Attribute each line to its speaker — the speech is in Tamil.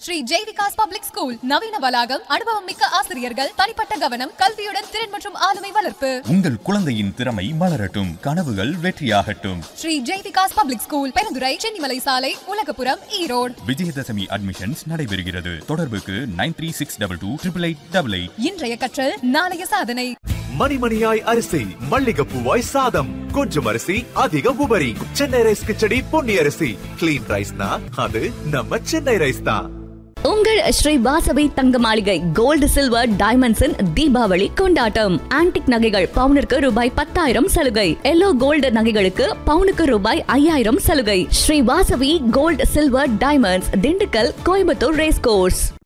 Speaker 1: ஸ்ரீ ஜெய்விகாஸ் பப்ளிக் ஸ்கூல் நவீன வளாகம் அனுபவம் மிக்க ஆசிரியர்கள் தனிப்பட்ட கவனம் கல்வியுடன் திறன் மற்றும் ஆளுமை வளர்ப்பு
Speaker 2: உங்கள் குழந்தையின் திறமை மலரட்டும் கனவுகள் வெற்றியாகட்டும்
Speaker 1: ஸ்ரீ ஜெய்விகாஸ் பப்ளிக் ஸ்கூல் பெருந்துறை சென்னிமலை சாலை உலகபுரம் ஈரோடு
Speaker 2: விஜயதசமி அட்மிஷன்ஸ் நடைபெறுகிறது தொடர்புக்கு nine three six double two triple eight double eight
Speaker 1: இன்றைய கற்றல் நாளைய சாதனை
Speaker 3: மணிமணியாய் அரிசி மல்லிகைப்பூவாய் சாதம் கொஞ்சம் அரிசி அதிக உபரி சென்னை ரைஸ் கிச்சடி பொன்னி அரிசி கிளீன் ரைஸ்னா அது நம்ம சென்னை ரைஸ் தான்
Speaker 4: உங்கள் ஸ்ரீ வாசவி தங்க மாளிகை கோல்டு சில்வர் டைமண்ட்ஸின் தீபாவளி கொண்டாட்டம் ஆன்டிக் நகைகள் பவுனிற்கு ரூபாய் பத்தாயிரம் சலுகை எல்லோ கோல்டு நகைகளுக்கு பவுனுக்கு ரூபாய் ஐயாயிரம் சலுகை Sri Vasavi gold silver diamonds Dindigul Coimbatore race course